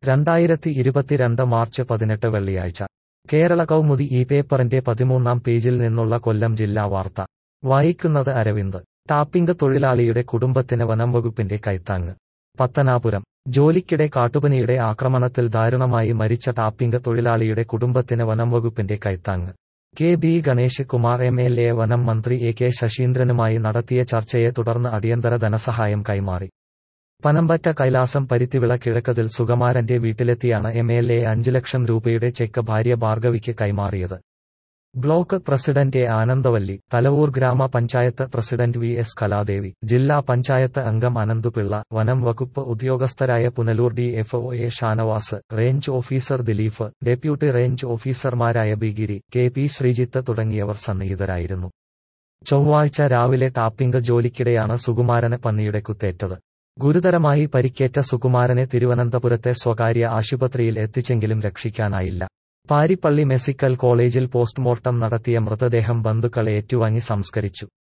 രണ്ടായിരത്തി ഇരുപത്തിരണ്ട് മാർച്ച് പതിനെട്ട് വെള്ളിയാഴ്ച കേരള കൗമുദി ഈ പേപ്പറിന്റെ പതിമൂന്നാം പേജിൽ നിന്നുള്ള കൊല്ലം ജില്ലാ വാർത്ത വായിക്കുന്നത് അരവിന്ദ് ടാപ്പിംഗ് തൊഴിലാളിയുടെ കുടുംബത്തിന് വനം വകുപ്പിന്റെ കൈത്താങ്ങ് പത്തനാപുരം ജോലിക്കിടെ കാട്ടുപനിയുടെ ആക്രമണത്തിൽ ദാരുണമായി മരിച്ച ടാപ്പിംഗ് തൊഴിലാളിയുടെ കുടുംബത്തിന് വനം വകുപ്പിന്റെ കൈത്താങ്ങ് K B Ganesh Kumar M L A വനം മന്ത്രി എ കെ ശശീന്ദ്രനുമായി നടത്തിയ ചർച്ചയെ തുടർന്ന് അടിയന്തര ധനസഹായം കൈമാറി പനമ്പറ്റ കൈലാസം പരുത്തിവിള കിഴക്കതിൽ സുകുമാരന്റെ വീട്ടിലെത്തിയാണ് എം എൽ എ അഞ്ചു ലക്ഷം രൂപയുടെ ചെക്ക് ഭാര്യ ഭാർഗവിക്ക് കൈമാറിയത് block president A Anandavalli Thalavoor ഗ്രാമപഞ്ചായത്ത് പ്രസിഡന്റ് വി എസ് കലാദേവി ജില്ലാ പഞ്ചായത്ത് അംഗം അനന്തുപിള്ള വനം വകുപ്പ് ഉദ്യോഗസ്ഥരായ Punalur D F O A Shanavas range officer Dileef deputy range ഓഫീസർമാരായ ബിഗിരി കെ പി ശ്രീജിത്ത് തുടങ്ങിയവർ സന്നിഹിതരായിരുന്നു ചൊവ്വാഴ്ച രാവിലെ ടാപ്പിംഗ് ജോലിക്കിടെയാണ് സുകുമാരന് പന്നിയുടെ കുത്തേറ്റത് ഗുരുതരമായി പരിക്കേറ്റ സുകുമാരനെ തിരുവനന്തപുരത്തെ സ്വകാര്യ ആശുപത്രിയിൽ എത്തിച്ചെങ്കിലും രക്ഷിക്കാനായില്ല പാരിപ്പള്ളി മെസിക്കൽ കോളേജിൽ പോസ്റ്റ്മോർട്ടം നടത്തിയ മൃതദേഹം ബന്ധുക്കൾ ഏറ്റുവാങ്ങി സംസ്കരിച്ചു